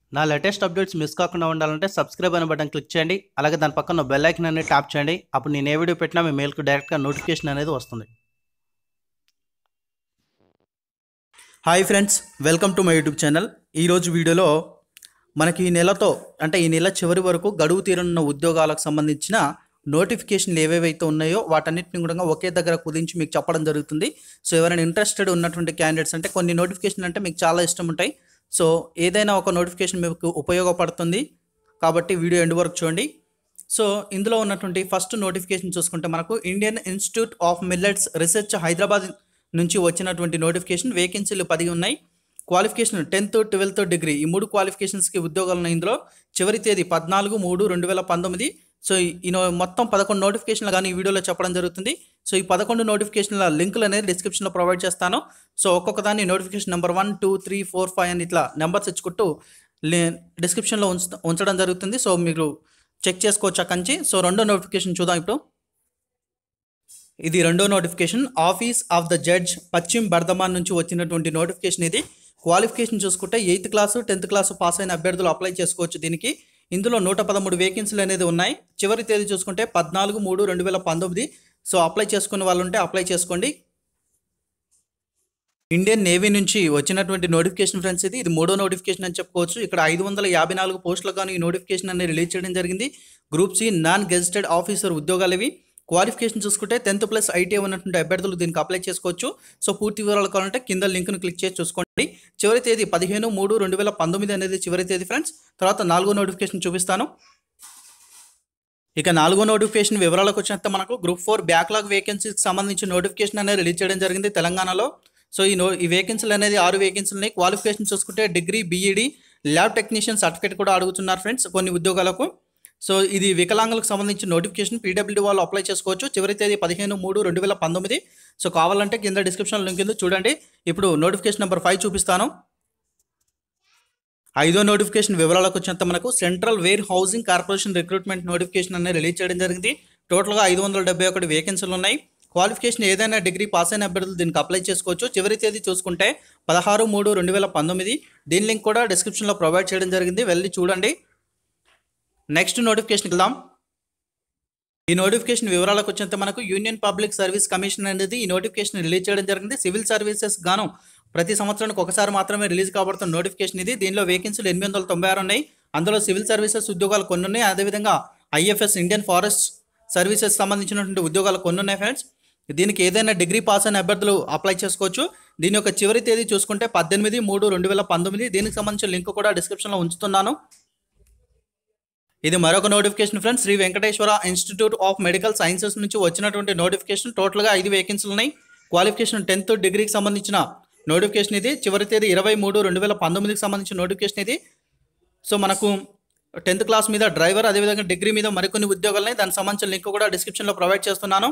నా latest updates miss కాకుండా ఉండాలంటే సబ్స్క్రైబ్ అనే బటన్ క్లిక్ చేయండి అలాగే దాని పక్కన బెల్ ఐకన్ అనేది ట్యాప్ చేయండి అప్పుడు నేను ఏ వీడియో పెట్టినా మీ మెయిల్కి డైరెక్ట్గా నోటిఫికేషన్ అనేది వస్తుంది hi friends welcome to my YouTube channel ఈరోజు వీడియోలో మనకి ఈ నెలతో అంటే ఈ నెల చివరి వరకు గడువు తీరనున్న ఉద్యోగాలకు సంబంధించిన నోటిఫికేషన్లు ఏవేవైతే ఉన్నాయో వాటన్నిటిని కూడా ఒకే దగ్గర కుదించి మీకు చెప్పడం జరుగుతుంది సో ఎవరైనా ఇంట్రెస్టెడ్ ఉన్నటువంటి క్యాండిడేట్స్ అంటే కొన్ని నోటిఫికేషన్ అంటే మీకు చాలా ఇష్టం ఉంటాయి సో ఏదైనా ఒక నోటిఫికేషన్ మీకు ఉపయోగపడుతుంది కాబట్టి వీడియో ఎండ్ వరకు చూడండి సో ఇందులో ఉన్నటువంటి ఫస్ట్ నోటిఫికేషన్ చూసుకుంటే మనకు Indian Institute of Millets Research Hyderabad నుంచి వచ్చినటువంటి నోటిఫికేషన్ వేకెన్సీలు పది ఉన్నాయి క్వాలిఫికేషన్ టెన్త్ ట్వెల్త్ డిగ్రీ ఈ మూడు క్వాలిఫికేషన్స్కి ఉద్యోగాలు ఉన్నాయి ఇందులో చివరి తేదీ పద్నాలుగు మూడు రెండు వేల పంతొమ్మిది సో ఈ నో- మొత్తం పదకొండు నోటిఫికేషన్లు కానీ ఈ వీడియోలో చెప్పడం జరుగుతుంది సో ఈ పదకొండు నోటిఫికేషన్ల లింకులు అనేది డిస్క్రిప్షన్లో ప్రొవైడ్ చేస్తాను సో ఒక్కొక్క దాన్ని notification number one two three four five అని ఇట్లా నెంబర్స్ ఇచ్చుకుంటూ డిస్క్రిప్షన్లో ఉంచ ఉంచడం జరుగుతుంది సో మీరు చెక్ చేసుకోవచ్చు అక్కడి నుంచి సో రెండో నోటిఫికేషన్ చూద్దాం ఇప్పుడు ఇది రెండో notification office of the judge Paschim Bardhaman నుంచి వచ్చినటువంటి నోటిఫికేషన్ ఇది క్వాలిఫికేషన్ చూసుకుంటే eighth class tenth class pass అయిన అభ్యర్థులు అప్లై చేసుకోవచ్చు దీనికి ఇందులో నూట పదమూడు వేకెన్సీలు అనేది ఉన్నాయి చివరి తేదీ చూసుకుంటే పద్నాలుగు మూడు రెండు వేల పంతొమ్మిది సో అప్లై చేసుకునే వాళ్ళు ఉంటే అప్లై చేసుకోండి ఇండియన్ నేవీ నుంచి వచ్చినటువంటి నోటిఫికేషన్ ఫ్రెండ్స్ ఇది ఇది మూడో నోటిఫికేషన్ అని చెప్పుకోవచ్చు ఇక్కడ ఐదు వందల యాభై నాలుగు పోస్టులకు గాను ఈ నోటిఫికేషన్ అనేది రిలీజ్ చేయడం జరిగింది group C non gazetted officer ఉద్యోగాలు ఇవి క్వాలిఫికేషన్ చూసుకుంటే టెన్త్ ప్లస్ ఐటీ ఉన్నటువంటి అభ్యర్థులు దీనికి అప్లై చేసుకోవచ్చు సో పూర్తి వివరాలు కావాలంటే కింద లింక్ను క్లిక్ చేసి చూసుకోండి చివరి తేదీ పదిహేను మూడు రెండు వేల పంతొమ్మిది అనేది చివరి తేదీ ఫ్రెండ్స్ తర్వాత నాలుగో నోటిఫికేషన్ చూపిస్తాను ఇక నాలుగో నోటిఫికేషన్ వివరాలకు వచ్చినంత మనకు గ్రూప్ ఫోర్ బ్యాక్లాగ్ వేకెన్సీకి సంబంధించిన నోటిఫికేషన్ అనేది రిలీజ్ చేయడం జరిగింది తెలంగాణలో సో ఈ నో ఈ వేకెన్సీలు అనేది ఆరు వేకెన్సీలు ఉన్నాయి క్వాలిఫికేషన్ చూసుకుంటే degree B Ed lab technician certificate కూడా అడుగుతున్నారు ఫ్రెండ్స్ కొన్ని ఉద్యోగాలకు సో ఇది వికలాంగులకు సంబంధించిన నోటిఫికేషన్ పీడబ్ల్యూడీ వాళ్ళు అప్లై చేసుకోవచ్చు చివరి తేదీ పదిహేను మూడు రెండు వేల పంతొమ్మిది సో కావాలంటే కింద డిస్క్రిప్షన్ లింక్ ఉంది చూడండి ఇప్పుడు నోటిఫికేషన్ నెంబర్ ఫైవ్ చూపిస్తాను ఐదో నోటిఫికేషన్ వివరాలకు వచ్చినంత మనకు central warehousing corporation recruitment notification అనేది రిలీజ్ చేయడం జరిగింది టోటల్గా ఐదు వందల డెబ్బై ఒకటి వేకెన్సీలు ఉన్నాయి క్వాలిఫికేషన్ ఏదైనా డిగ్రీ పాస్ అయిన అభ్యర్థులు దీనికి అప్లై చేసుకోవచ్చు చివరి తేదీ చూసుకుంటే పదహారు మూడు రెండు వేల పంతొమ్మిది దీని లింక్ కూడా డిస్క్రిప్షన్లో ప్రొవైడ్ చేయడం జరిగింది వెళ్ళి చూడండి నెక్స్ట్ నోటిఫికేషన్కి వెళ్దాం ఈ నోటిఫికేషన్ వివరాలకు వచ్చేంత మనకు యూనియన్ పబ్లిక్ సర్వీస్ కమిషన్ అనేది ఈ నోటిఫికేషన్ రిలీజ్ చేయడం జరిగింది సివిల్ సర్వీసెస్ గాను ప్రతి సంవత్సరానికి ఒకసారి మాత్రమే రిలీజ్ కాబడుతున్న నోటిఫికేషన్ ఇది దీనిలో వేకెన్సీలు ఎనిమిది వందల తొంభై ఆరు ఉన్నాయి అందులో సివిల్ సర్వీసెస్ ఉద్యోగాలు కొన్ని ఉన్నాయి అదేవిధంగా ఐఎఫ్ఎస్ ఇండియన్ ఫారెస్ట్ సర్వీసెస్ సంబంధించినటువంటి ఉద్యోగాలు కొన్ని ఉన్నాయి ఫ్రెండ్స్ దీనికి ఏదైనా డిగ్రీ పాస్ అయిన అభ్యర్థులు అప్లై చేసుకోవచ్చు దీని యొక్క చివరి తేదీ చూసుకుంటే పద్దెనిమిది మూడు రెండు వేల పంతొమ్మిది దీనికి సంబంధించిన లింక్ కూడా డిస్క్రిప్షన్లో ఉంచుతున్నాను ఇది మరొక notification friends Shri Venkateswara institute of medical sciences నుంచి వచ్చినటువంటి నోటిఫికేషన్ టోటల్గా ఐదు వేకెన్సీలు ఉన్నాయి క్వాలిఫికేషన్ టెన్త్ డిగ్రీకి సంబంధించిన నోటిఫికేషన్ ఇది చివరి తేదీ ఇరవై మూడు రెండు వేల పంతొమ్మిదికి సంబంధించిన నోటిఫికేషన్ ఇది సో మనకు టెన్త్ క్లాస్ మీద డ్రైవర్ అదేవిధంగా డిగ్రీ మీద మరికొన్ని ఉద్యోగాలు ఉన్నాయి దానికి సంబంధించిన లింక్ కూడా డిస్క్రిప్షన్లో ప్రొవైడ్ చేస్తున్నాను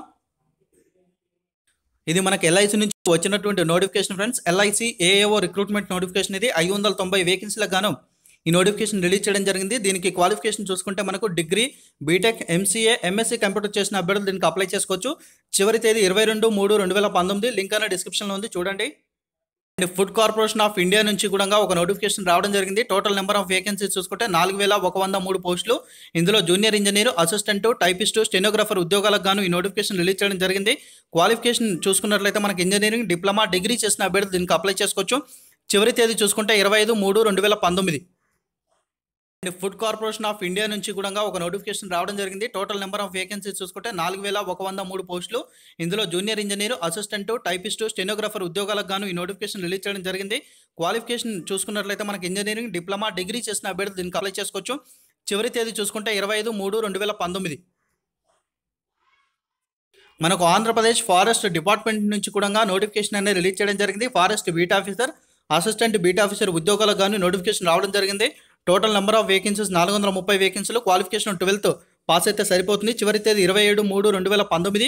ఇది మనకి ఎల్ఐసి నుంచి వచ్చినటువంటి notification friends LIC AAO recruitment notification ఇది ఐదు వందల తొంభై వేకెన్సీలకు గాను ఈ నోటిఫికేషన్ రిలీజ్ చేయడం జరిగింది దీనికి క్వాలిఫికేషన్ చూసుకుంటే మనకు degree B Tech MCA MSc computer చేసిన అభ్యర్థులు దీనికి అప్లై చేసుకోవచ్చు చివరి తేదీ ఇరవై రెండు మూడు రెండు వేల పంతొమ్మిది లింక్ అనే డిస్క్రిప్షన్లో ఉంది చూడండి and food corporation of India నుంచి కూడా ఒక నోటిఫికేషన్ రావడం జరిగింది టోటల్ నెంబర్ ఆఫ్ వేకెన్సీస్ చూసుకుంటే నాలుగు వేల ఒక వంద మూడు పోస్టులు ఇందులో junior engineer assistant typist stenographer ఉద్యోగాలకు గాను ఈ నోటిఫికేషన్ రిలీజ్ చేయడం జరిగింది క్వాలిఫికేషన్ చూసుకున్నట్లయితే మనకి ఇంజనీరింగ్ డిప్లొమా డిగ్రీ చేసిన అభ్యర్థులు దీనికి అప్లై చేసుకోవచ్చు చివరి తేదీ చూసుకుంటే ఇరవై ఐదు మూడు రెండు వేల పంతొమ్మిది and food corporation of India నుంచి కూడా ఒక నోటిఫికేషన్ రావడం జరిగింది టోటల్ నెంబర్ ఆఫ్ వేకెన్సీస్ చూసుకుంటే నాలుగు వేల ఒక వంద మూడు పోస్టులు ఇందులో junior engineer assistant typist stenographer ఉద్యోగాలకు గాను ఈ నోటిఫికేషన్ రిలీజ్ చేయడం జరిగింది క్వాలిఫికేషన్ చూసుకున్నట్లయితే మనకి ఇంజనీరింగ్ డిప్లొమా డిగ్రీ చేసిన అభ్యర్థులు దీనికి అప్లై చేసుకోవచ్చు చివరి తేదీ చూసుకుంటే ఇరవై ఐదు మూడు రెండు వేల పంతొమ్మిది మనకు ఆంధ్రప్రదేశ్ ఫారెస్ట్ డిపార్ట్మెంట్ నుంచి కూడా నోటిఫికేషన్ అనేది రిలీజ్ చేయడం జరిగింది forest beat officer assistant beat officer ఉద్యోగాలకు గాను నోటిఫికేషన్ రావడం జరిగింది టోటల్ నెంబర్ ఆఫ్ వేకెన్సీస్ నాలుగు వందల ముప్పై వేకెన్సీలు క్వాలిఫికేషన్ ట్వెల్త్ పాస్ అయితే సరిపోతుంది చివరి తేదీ ఇరవై ఏడు మూడు రెండు వేల పంతొమ్మిది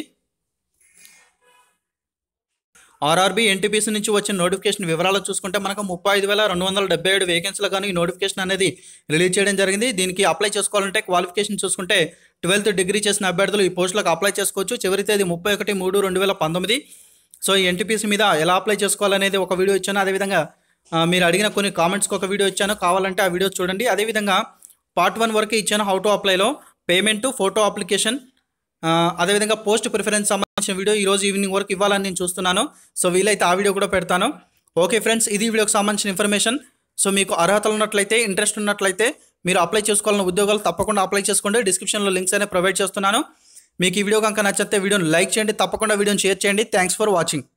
ఆర్ఆర్బీ ఎన్టీపీసీ నుంచి వచ్చిన నోటిఫికేషన్ వివరాలు చూసుకుంటే మనకు ముప్పై ఐదు వేల రెండు వందల డెబ్బై ఏడు వేకెన్సీలు కానీ ఈ నోటిఫికేషన్ అనేది రిలీజ్ చేయడం జరిగింది దీనికి అప్లై చేసుకోవాలంటే క్వాలిఫికేషన్ చూసుకుంటే ట్వెల్త్ డిగ్రీ చేసిన అభ్యర్థులు ఈ పోస్టులకు అప్లై చేసుకోవచ్చు చివరి తేదీ ముప్పై ఒకటి మూడు రెండు వేల పంతొమ్మిది సో ఈ ఎన్టీపీసీ మీద ఎలా అప్లై చేసుకోవాలనేది ఒక వీడియో ఇచ్చాను అదేవిధంగా ఆ, మీరు అడిగిన కొన్ని కామెంట్స్కి ఒక వీడియో ఇచ్చాను కావాలంటే ఆ వీడియో చూడండి అదేవిధంగా పార్ట్ వన్ వరకు ఇచ్చాను హౌ టు అప్లైలో పేమెంట్ ఫోటో అప్లికేషన్ ఆ, అదేవిధంగా పోస్ట్ ప్రిఫరెన్స్ సంబంధించిన వీడియో ఈ రోజు ఈవినింగ్ వరకు ఇవ్వాలని నేను చూస్తున్నాను సో వీలైతే ఆ వీడియో కూడా పెడతాను ఓకే ఫ్రెండ్స్ ఇది వీడియోకి సంబంధించిన ఇన్ఫర్మేషన్ సో మీకు అర్హతలు ఉన్నట్లయితే ఇంట్రెస్ట్ ఉన్నట్లయితే మీరు అప్లై చేసుకోవాలన్న ఉద్యోగాలు తప్పకుండా అప్లై చేసుకోండి డిస్క్రిప్షన్లో లింక్స్ అనేవి ప్రొవైడ్ చేస్తున్నాను మీకు ఈ వీడియో కనుక నచ్చితే వీడియోని లైక్ చేయండి తప్పకుండా వీడియోని షేర్ చేయండి థ్యాంక్స్ ఫర్ వాచింగ్